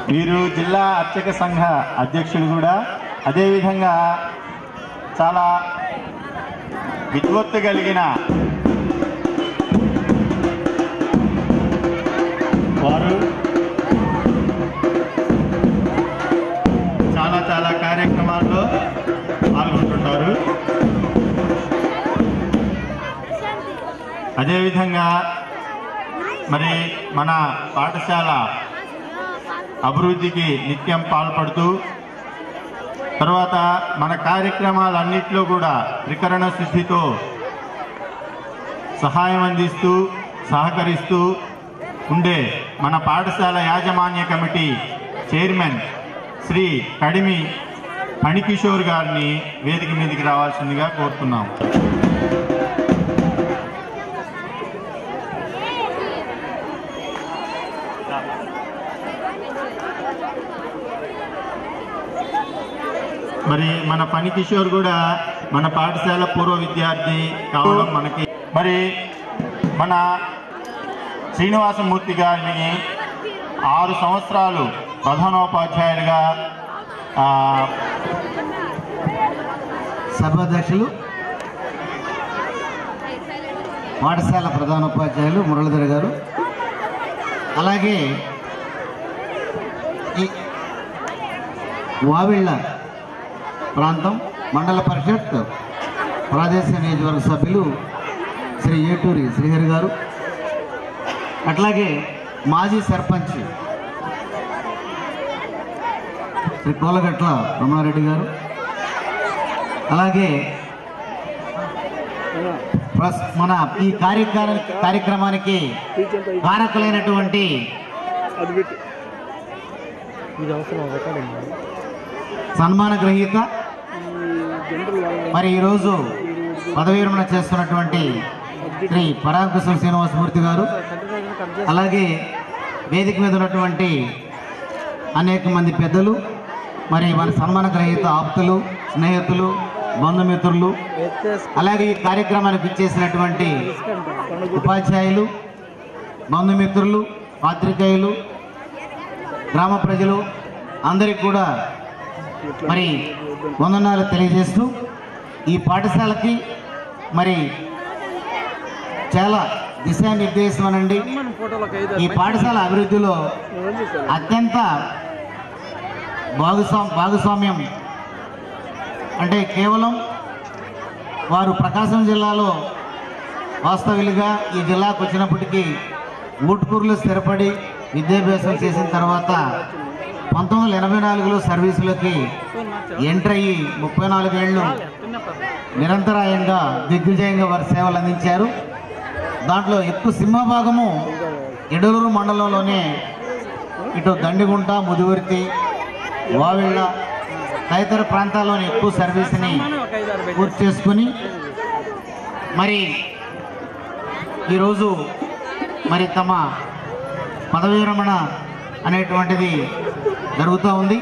వీరు జిల్లా అర్చక సంఘ అధ్యక్షుడు కూడా అదేవిధంగా చాలా విద్వత్తు కలిగిన వారు చాలా చాలా కార్యక్రమాల్లో పాల్గొంటుంటారు అదేవిధంగా మరి మన పాఠశాల అభివృద్ధికి నిత్యం పాల్పడుతూ తర్వాత మన కార్యక్రమాలన్నింటిలో కూడా త్రికరణ శుద్ధితో సహాయం అందిస్తూ సహకరిస్తూ ఉండే మన పాఠశాల యాజమాన్య కమిటీ చైర్మన్ శ్రీ కడిమి ఫణికిషోర్ గారిని వేదిక మీదకి రావాల్సిందిగా కోరుతున్నాం మరి మన పని కిషోర్ కూడా మన పాఠశాల పూర్వ విద్యార్థి కావడం మనకి మరి మన శ్రీనివాసమూర్తి గారిని ఆరు సంవత్సరాలు ప్రధానోపాధ్యాయులుగా ఆ, సభాధ్యక్షులు పాఠశాల ప్రధానోపాధ్యాయులు మురళీధర్ గారు అలాగే ఈ వావిళ్ళ ప్రాంతం మండల పరిషత్ ప్రాదేశిక నియోజకవర్గ సభ్యులు శ్రీ ఏటూరి శ్రీహరి గారు అట్లాగే మాజీ సర్పంచ్ శ్రీ కోలగట్ల రమణారెడ్డి గారు అలాగే ప్రస్- మన ఈ కార్యక్రమ కార్యక్రమానికి కారకులైనటువంటి ఇది అవసరం రికార్డింగ్ సన్మాన గ్రహీత మరి ఈరోజు పదవీ విరమణ చేస్తున్నటువంటి శ్రీ పరాకుశల శ్రీనివాసమూర్తి గారు అలాగే వేదిక మీద ఉన్నటువంటి అనేక మంది పెద్దలు మరి మన సన్మాన గ్రహీత ఆప్తులు స్నేహితులు బంధుమిత్రులు అలాగే ఈ కార్యక్రమానికి ఇచ్చేసినటువంటి ఉపాధ్యాయులు బంధుమిత్రులు పాత్రికేయులు గ్రామ ప్రజలు అందరికీ కూడా మరి వందనాలు తెలియజేస్తూ ఈ పాఠశాలకి మరి చాలా దిశానిర్దేశం అనండి ఈ పాఠశాల అభివృద్ధిలో అత్యంత భాగస్వా భాగస్వామ్యం అంటే కేవలం వారు ప్రకాశం జిల్లాలో వాస్తవులుగా ఈ జిల్లాకు వచ్చినప్పటికీ ఊటుకూరులో స్థిరపడి విద్యాభ్యాసం చేసిన తర్వాత పంతొమ్మిది వందల ఎనభై నాలుగులో సర్వీసులకి ఎంటర్ అయ్యి ముప్పై నాలుగేళ్లు నిరంతరాయంగా దిగ్విజయంగా వారి సేవలు అందించారు దాంట్లో ఎక్కువ సింహభాగము ఎడలూరు మండలంలోనే ఇటు దండిగుంట ముదివర్తి వావిళ్ళ తదితర ప్రాంతాల్లోని ఎక్కువ సర్వీస్ని పూర్తి చేసుకుని మరి ఈరోజు మరి తమ పదవీ విరమణ అనేటువంటిది జరుగుతూ ఉంది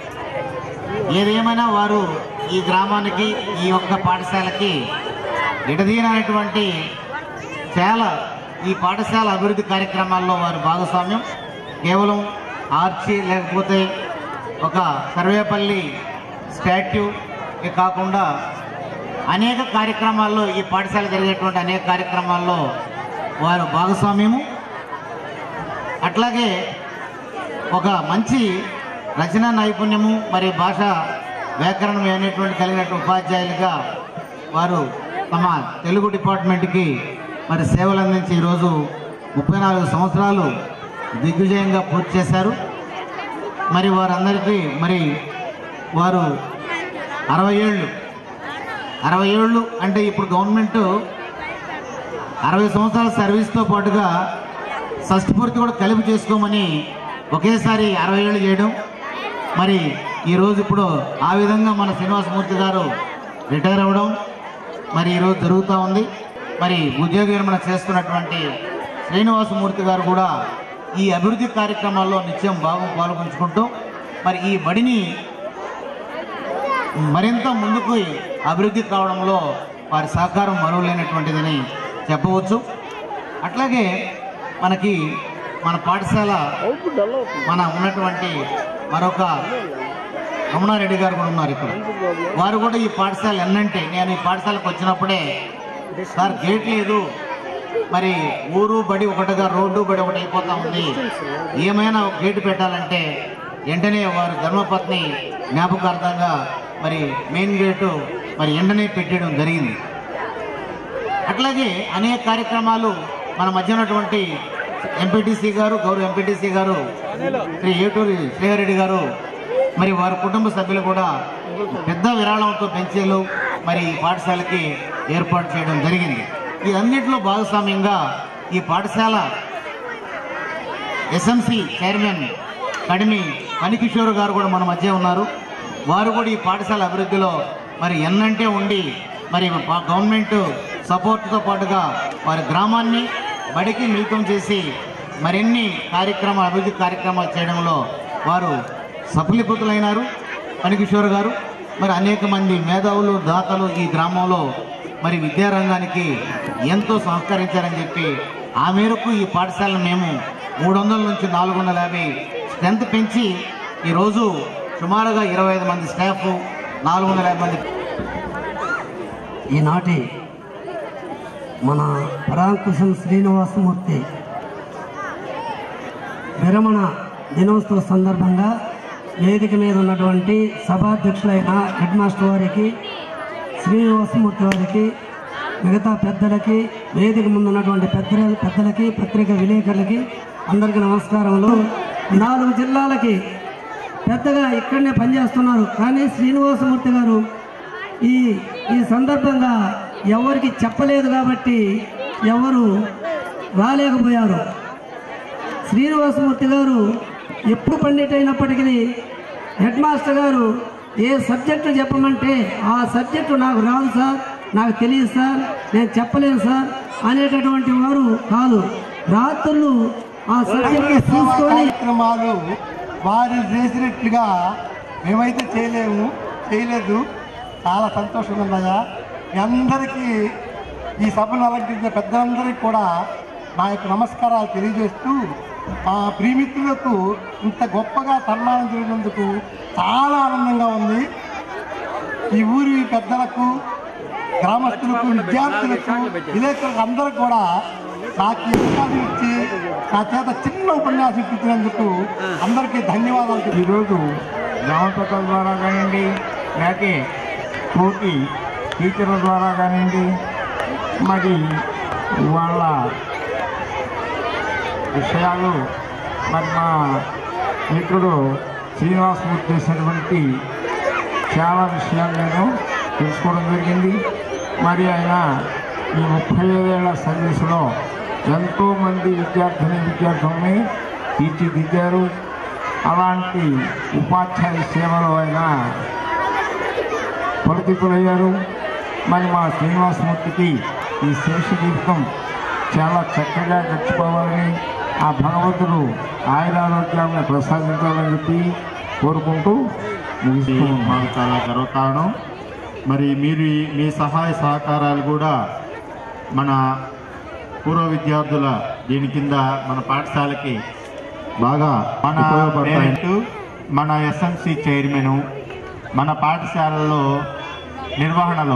ఏదేమైనా వారు ఈ గ్రామానికి ఈ యొక్క పాఠశాలకి ఎడదీనటువంటి చాలా ఈ పాఠశాల అభివృద్ధి కార్యక్రమాల్లో వారి భాగస్వామ్యం కేవలం ఆర్చి లేకపోతే ఒక సర్వేపల్లి స్టాట్యూ ఇవి కాకుండా అనేక కార్యక్రమాల్లో ఈ పాఠశాల జరిగేటువంటి అనేక కార్యక్రమాల్లో వారు భాగస్వామ్యము అట్లాగే ఒక మంచి రచనా నైపుణ్యము మరి భాష వ్యాకరణం అనేటువంటి కలిగినటువంటి ఉపాధ్యాయులుగా వారు తమ తెలుగు డిపార్ట్మెంట్కి మరి సేవలు అందించి ఈరోజు ముప్పై నాలుగు సంవత్సరాలు దిగ్విజయంగా పూర్తి చేశారు మరి వారందరికీ మరి వారు అరవై ఏళ్ళు అరవై ఏళ్ళు అంటే ఇప్పుడు గవర్నమెంట్ అరవై సంవత్సరాల సర్వీస్తో పాటుగా షష్ఠపూర్తి కూడా కలిపి చేసుకోమని ఒకేసారి అరవై ఏళ్ళు చేయడం మరి ఈరోజు ఇప్పుడు ఆ విధంగా మన శ్రీనివాసమూర్తి గారు రిటైర్ అవ్వడం మరి ఈరోజు జరుగుతూ ఉంది మరి ఉద్యోగ విరమణ చేస్తున్నటువంటి శ్రీనివాసమూర్తి గారు కూడా ఈ అభివృద్ధి కార్యక్రమాల్లో నిత్యం భాగం పాల్గొంచుకుంటూ మరి ఈ బడిని మరింత ముందుకు అభివృద్ధి కావడంలో వారి సహకారం మరువలేనటువంటిదని చెప్పవచ్చు అట్లాగే మనకి మన పాఠశాల అవుట్పుట్ డల్ అవుతుంది మన ఉన్నటువంటి మరొక రమణారెడ్డి గారు కూడా ఉన్నారు ఇక్కడ వారు కూడా ఈ పాఠశాల ఎన్నంటే నేను ఈ పాఠశాలకు వచ్చినప్పుడే సార్ గేట్ లేదు మరి ఊరు బడి ఒకటిగా రోడ్డు బడి ఒకటి అయిపోతా ఉంది ఏమైనా ఒక గేటు పెట్టాలంటే వెంటనే వారు ధర్మపత్ని జ్ఞాపకార్థంగా మరి మెయిన్ గేటు మరి వెంటనే పెట్టడం జరిగింది అట్లాగే అనేక కార్యక్రమాలు మన మధ్య ఉన్నటువంటి ఎంపీటీసీ గారు గౌరవ ఎంపీటీసీ గారు శ్రీ ఏటూరి శ్రీహరెడ్డి గారు మరి వారి కుటుంబ సభ్యులు కూడా పెద్ద విరాళంతో పెంచేలు మరి ఈ పాఠశాలకి ఏర్పాటు చేయడం జరిగింది ఈ అన్నింటిలో భాగస్వామ్యంగా ఈ పాఠశాల ఎస్ఎంసి చైర్మన్ కడిమి పనికిషోర్ గారు కూడా మన మధ్య ఉన్నారు వారు కూడా ఈ పాఠశాల అభివృద్ధిలో మరి ఎన్నంటే ఉండి మరి పా- గవర్నమెంట్ సపోర్ట్తో పాటుగా వారి గ్రామాన్ని బడికి మిళితం చేసి మరిన్ని కార్యక్రమాలు అభివృద్ధి కార్యక్రమాలు చేయడంలో వారు సఫలీకృతులైనారు పనికిషోర్ గారు మరి అనేక మంది మేధావులు దాతలు ఈ గ్రామంలో మరి విద్యారంగానికి ఎంతో సహకరించారని చెప్పి ఆ మేరకు ఈ పాఠశాలను మేము మూడు వందల నుంచి నాలుగు వందల యాభై స్ట్రెంత్ పెంచి ఈరోజు సుమారుగా ఇరవై ఐదు మంది స్టాఫ్ నాలుగు వందల యాభై మంది ఈనాటి మన పరాంకుశం శ్రీనివాసమూర్తి విరమణ దినోత్సవ సందర్భంగా వేదిక మీద ఉన్నటువంటి సభాధ్యక్షులైన హెడ్ మాస్టర్ వారికి శ్రీనివాసమూర్తి వారికి మిగతా పెద్దలకి వేదిక ముందు ఉన్నటువంటి పెద్ద పెద్దలకి పత్రిక విలేకరులకి అందరికీ నమస్కారములు నాలుగు జిల్లాలకి పెద్దగా ఇక్కడనే పనిచేస్తున్నారు కానీ శ్రీనివాసమూర్తి గారు ఈ ఈ సందర్భంగా ఎవరికి చెప్పలేదు కాబట్టి ఎవరు రాలేకపోయారు శ్రీనివాసమూర్తి గారు ఎప్పుడు పండిట్ అయినప్పటికీ హెడ్ మాస్టర్ గారు ఏ సబ్జెక్టు చెప్పమంటే ఆ సబ్జెక్టు నాకు రాదు సార్ నాకు తెలియదు సార్ నేను చెప్పలేను సార్ అనేటటువంటి వారు కాదు రాత్రులు ఆ సబ్జెక్టు చూసుకొని కార్యక్రమాలు వారు చేసినట్లుగా మేమైతే చేయలేము చేయలేదు చాలా సంతోషంగా ఉందయ్యా మీ అందరికీ ఈ సభను అలంకరించిన పెద్దలందరికీ కూడా నా యొక్క నమస్కారాలు తెలియజేస్తూ మా ప్రియమిత్రులకు ఇంత గొప్పగా సన్మానం జరిగినందుకు చాలా ఆనందంగా ఉంది ఈ ఊరి పెద్దలకు గ్రామస్తులకు విద్యార్థులకు విలేకరులకు అందరూ కూడా నాకు ఈ అవకాశం ఇచ్చి నా చేత చిన్న ఉపన్యాసం ఇప్పించినందుకు అందరికీ ధన్యవాదాలు ఈరోజు గ్రామసభల ద్వారా కానివ్వండి లేకపోతే తోటి టీచర్ల ద్వారా కానివ్వండి మరి వాళ్ళ విషయాలు మరి మా మిత్రుడు శ్రీనివాసమూర్తి చేసినటువంటి చాలా విషయాలు నేను తెలుసుకోవడం జరిగింది మరి ఆయన ఈ ముప్పై ఐదేళ్ల సర్వీసులో ఎంతోమంది విద్యార్థిని విద్యార్థుల్ని తీర్చిదిద్దారు అలాంటి ఉపాధ్యాయ సేవలో ఆయన పరిచితులయ్యారు మరి మా శ్రీనివాసమూర్తికి ఈ శేష జీవితం చాలా చక్కగా గడిచిపోవాలని ఆ భగవంతుడు ఆయురారోగ్యాలను ప్రసాదించాలని చెప్పి కోరుకుంటూ ముగిస్తూ మాకు చాలా గర్వకారణం మరి మీరు ఈ- మీ సహాయ సహకారాలు కూడా మన పూర్వ విద్యార్థుల దీని కింద మన పాఠశాలకి బాగా మన పేరెంట్, మన ఎస్ఎంసి చైర్మన్ మన పాఠశాలలో నిర్వహణలో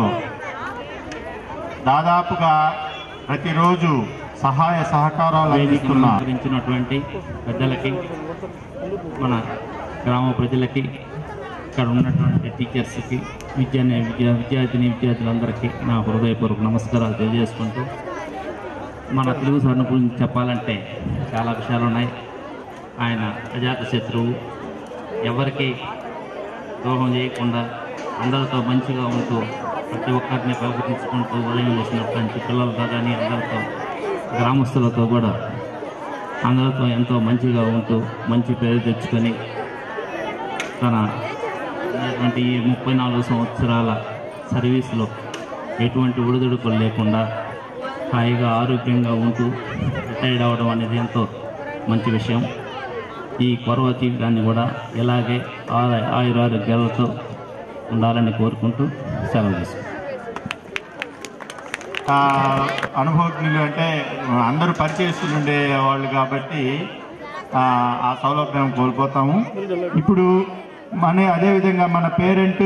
దాదాపుగా ప్రతిరోజు సహాయ సహకారాలు అందిస్తున్న గురించినటువంటి పెద్దలకి మన గ్రామ ప్రజలకి ఇక్కడ ఉన్నటువంటి టీచర్స్కి విద్యా విద్యా విద్యార్థిని విద్యార్థులందరికీ నా హృదయపూర్వక నమస్కారాలు తెలియజేసుకుంటూ మన తెలుగు సార్ని గురించి చెప్పాలంటే చాలా విషయాలు ఉన్నాయి ఆయన అజాత శత్రువు ఎవరికి ద్రోహం చేయకుండా అందరితో మంచిగా ఉంటూ ప్రతి ఒక్కరిని ప్రవర్తించుకుంటూ ఉదయం చేసినటువంటి పిల్లలతో కానీ అందరితో గ్రామస్తులతో కూడా అందరితో ఎంతో మంచిగా ఉంటూ మంచి పేరు తెచ్చుకొని తన ఉన్నటువంటి ఈ ముప్పై నాలుగు సంవత్సరాల సర్వీస్లో ఎటువంటి ఒడిదుడుకులు లేకుండా హాయిగా ఆరోగ్యంగా ఉంటూ రిటైర్డ్ అవ్వడం అనేది ఎంతో మంచి విషయం ఈ కొరవ జీవితాన్ని కూడా ఇలాగే ఆరు ఆయురారోగ్యాలతో ఉండాలని కోరుకుంటూ సెలవు తీసుకుంటాం ఆ, అనుభవజ్ఞులు అంటే అందరూ పరిచయస్తులు ఉండే వాళ్ళు కాబట్టి ఆ, ఆ సౌలభ్యం కోల్పోతాము ఇప్పుడు మన అదేవిధంగా మన పేరెంట్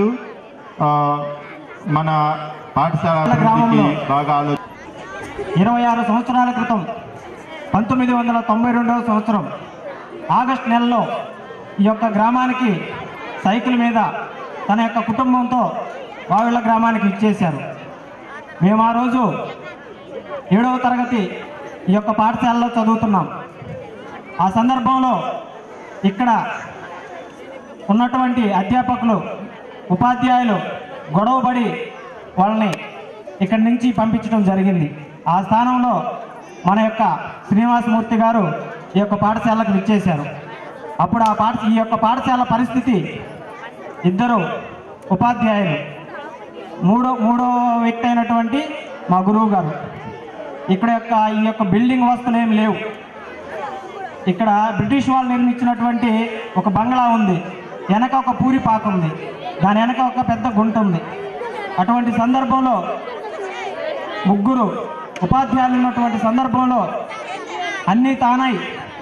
మన పాఠశాల అభివృద్ధికి బాగా ఆలోచన ఇరవై ఆరు సంవత్సరాల క్రితం పంతొమ్మిది వందల తొంభై రెండవ సంవత్సరం ఆగస్ట్ నెలలో ఈ యొక్క గ్రామానికి సైకిల్ మీద తన యొక్క కుటుంబంతో వావిళ్ళ గ్రామానికి ఇచ్చేశారు మేము ఆ రోజు ఏడవ తరగతి ఈ యొక్క పాఠశాలలో చదువుతున్నాం ఆ సందర్భంలో ఇక్కడ ఉన్నటువంటి అధ్యాపకులు ఉపాధ్యాయులు గొడవపడి వాళ్ళని ఇక్కడి నుంచి పంపించడం జరిగింది ఆ స్థానంలో మన యొక్క శ్రీనివాసమూర్తి గారు ఈ యొక్క పాఠశాలకు విచ్చేశారు అప్పుడు ఆ పాఠ ఈ యొక్క పాఠశాల పరిస్థితి ఇద్దరు ఉపాధ్యాయులు మూడో మూడో వ్యక్తి అయినటువంటి మా గురువు గారు ఇక్కడ యొక్క ఈ యొక్క బిల్డింగ్ వస్తువులు ఏమి లేవు ఇక్కడ బ్రిటిష్ వాళ్ళు నిర్మించినటువంటి ఒక బంగ్లా ఉంది వెనక ఒక పూరి పాక ఉంది దాని వెనక ఒక పెద్ద గుంట ఉంది అటువంటి సందర్భంలో ముగ్గురు ఉపాధ్యాయులు ఉన్నటువంటి సందర్భంలో అన్నీ తానై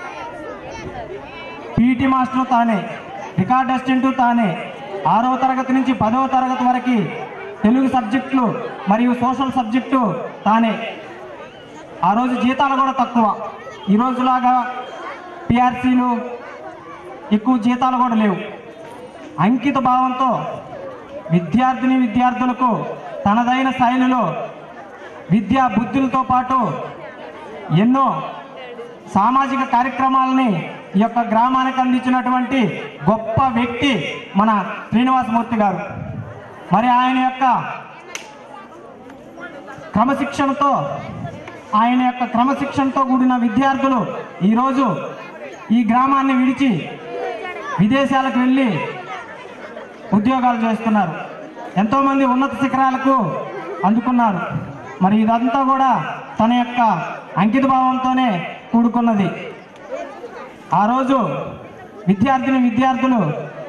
పీటీ మాస్టర్ తానే రికార్డ్ అసిస్టెంట్ తానే ఆరవ తరగతి నుంచి పదవ తరగతి వరకు తెలుగు సబ్జెక్టులు మరియు సోషల్ సబ్జెక్టు తానే ఆ రోజు జీతాలు కూడా తక్కువ ఈ రోజులాగా పిఆర్సీలు ఎక్కువ జీతాలు కూడా లేవు అంకిత భావంతో విద్యార్థిని విద్యార్థులకు తనదైన శైలిలో విద్యా బుద్ధులతో పాటు ఎన్నో సామాజిక కార్యక్రమాలని ఈ యొక్క గ్రామానికి అందించినటువంటి గొప్ప వ్యక్తి మన శ్రీనివాసమూర్తి గారు మరి ఆయన యొక్క క్రమశిక్షణతో ఆయన యొక్క క్రమశిక్షణతో కూడిన విద్యార్థులు ఈరోజు ఈ గ్రామాన్ని విడిచి విదేశాలకు వెళ్ళి ఉద్యోగాలు చేస్తున్నారు ఎంతోమంది ఉన్నత శిఖరాలకు అందుకున్నారు మరి ఇదంతా కూడా తన యొక్క అంకిత భావంతోనే కూడుకున్నది ఆ రోజు విద్యార్థిని విద్యార్థులు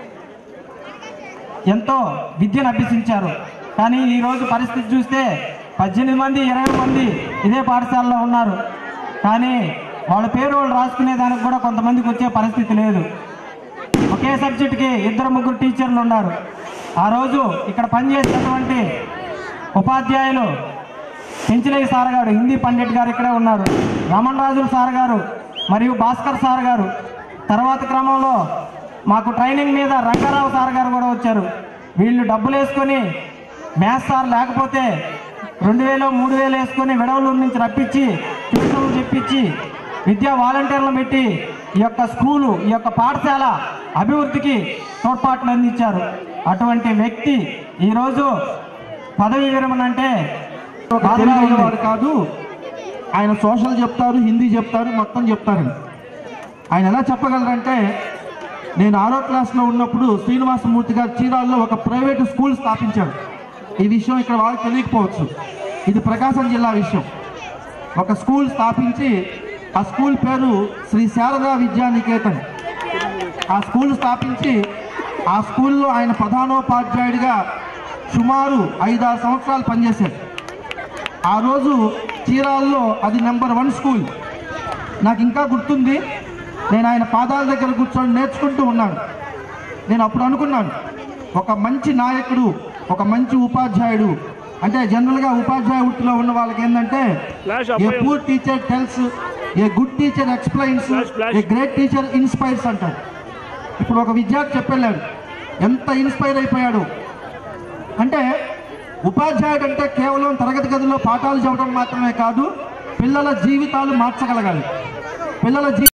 ఎంతో విద్యను అభ్యసించారు కానీ ఈరోజు పరిస్థితి చూస్తే పద్దెనిమిది మంది ఇరవై మంది ఇదే పాఠశాలలో ఉన్నారు కానీ వాళ్ళ పేరు వాళ్ళు రాసుకునే దానికి కూడా కొంతమందికి వచ్చే పరిస్థితి లేదు ఒకే సబ్జెక్టుకి ఇద్దరు ముగ్గురు టీచర్లు ఉన్నారు ఆ రోజు ఇక్కడ పనిచేసినటువంటి ఉపాధ్యాయులు పెంచిలయ్య సార్ గారు హిందీ పండిట్ గారు ఇక్కడే ఉన్నారు రమణ్ రాజుల సార్ గారు మరియు భాస్కర్ సార్ గారు తర్వాత క్రమంలో మాకు ట్రైనింగ్ మీద రంగారావు సార్ గారు కూడా వచ్చారు వీళ్ళు డబ్బులు వేసుకొని మ్యాథ్స్ సార్ లేకపోతే రెండు వేలు మూడు వేలు వేసుకొని విడవలూరు నుంచి రప్పించి ట్యూషన్లు చెప్పించి విద్యా వాలంటీర్లు పెట్టి ఈ యొక్క స్కూలు ఈ యొక్క పాఠశాల అభివృద్ధికి తోడ్పాట్లు అందించారు అటువంటి వ్యక్తి ఈరోజు పదవి విరమణ అంటే బాధగా ఉంది. వాడు కాదు ఆయన సోషల్ చెప్తారు హిందీ చెప్తారు మొత్తం చెప్తారు ఆయన ఎలా చెప్పగలరంటే నేను ఆరో క్లాస్లో ఉన్నప్పుడు శ్రీనివాసమూర్తి గారు చీరాల్లో ఒక ప్రైవేటు స్కూల్ స్థాపించాడు ఈ విషయం ఇక్కడ వాళ్ళకి తెలియకపోవచ్చు ఇది ప్రకాశం జిల్లా విషయం ఒక స్కూల్ స్థాపించి ఆ స్కూల్ పేరు శ్రీ శారదా విద్యానికేతన్ ఆ స్కూల్ స్థాపించి ఆ స్కూల్లో ఆయన ప్రధానోపాధ్యాయుడిగా సుమారు ఐదారు సంవత్సరాలు పనిచేశారు ఆ రోజు చీరాల్లో అది నెంబర్ వన్ స్కూల్ నాకు ఇంకా గుర్తుంది నేను ఆయన పాదాల దగ్గర కూర్చొని నేర్చుకుంటూ ఉన్నాను నేను అప్పుడు అనుకున్నాను ఒక మంచి నాయకుడు ఒక మంచి ఉపాధ్యాయుడు అంటే జనరల్గా ఉపాధ్యాయ వృత్తిలో ఉన్న వాళ్ళకి ఏంటంటే a poor teacher tells a good teacher explains a great teacher inspires అంటారు ఇప్పుడు ఒక విద్యార్థి చెప్పెళ్ళాడు ఎంత ఇన్స్పైర్ అయిపోయాడు అంటే ఉపాధ్యాయుడు అంటే కేవలం తరగతి గదిలో పాఠాలు చెప్పడం మాత్రమే కాదు పిల్లల జీవితాలు మార్చగలగాలి పిల్లల జీ